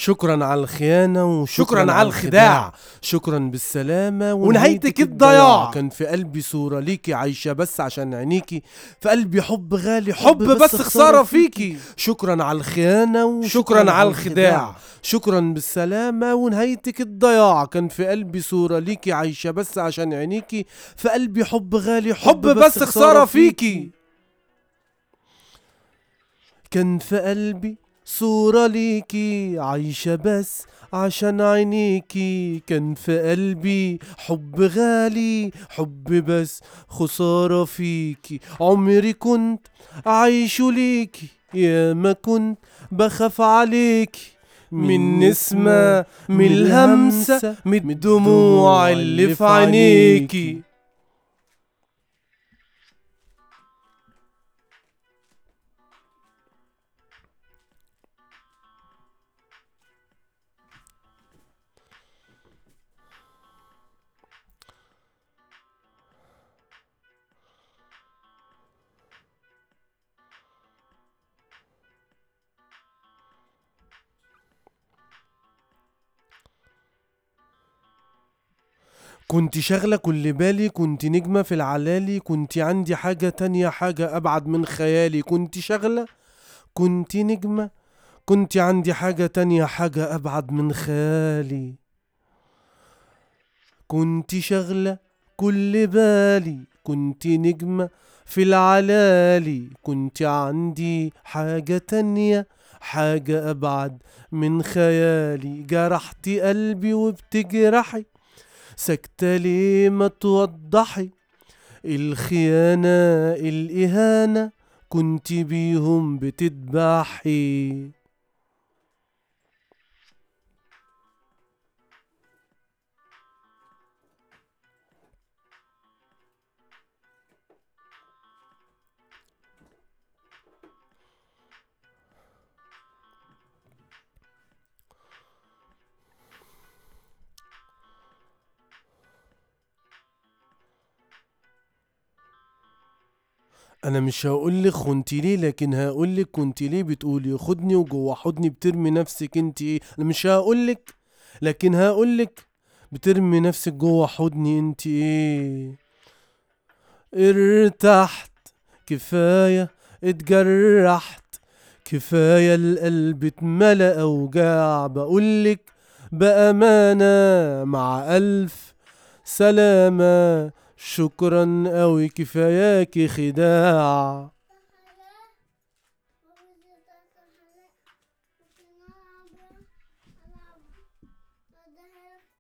شكرا على الخيانة وشكرا شكراً على الخداع. شكرا بالسلامة ونهايتك الضياع. كان في قلبي صورة ليكي عايشة بس عشان عينيكي في قلبي حب غالي حب بس خسارة فيكي شكرا على الخيانة وشكرا شكراً على الخداع. شكرا بالسلامة ونهايتك الضياع كان في قلبي صورة ليكي عايشة بس عشان عينيكي في قلبي حب غالي حب بس خسارة فيكي كان في قلبي صورة ليكي عايشة بس عشان عينيكي كان في قلبي حب غالي حب بس خسارة فيكي عمري كنت عايش ليكي يا ما كنت بخاف عليكي من نسمة من الهمسة من الدموع اللي في عينيكي كنت شاغلة كل بالي كنت نجمة في العلالي كنت عندي حاجة تانية حاجة أبعد من خيالي كنت شاغلة كنت نجمة كنت عندي حاجة تانية حاجة أبعد من خيالي كنت شاغلة كل بالي كنت نجمة في العلالي كنت عندي حاجة تانية حاجة أبعد من خيالي جرحتي قلبي وبتجرحي سكتة ليه ما توضحي الخيانة الإهانة كنت بيهم بتذبحي انا مش هقولك خنتي ليه لكن هقولك كنت ليه بتقولي خدني وجوه حضني بترمي نفسك انت ايه انا مش هقولك لكن هقولك بترمي نفسك جوه حضني انت ايه ارتحت كفاية اتجرحت كفاية القلب اتملى اوجاع بقولك بأمانة مع ألف سلامة شكرا أوي كفاياكي خداع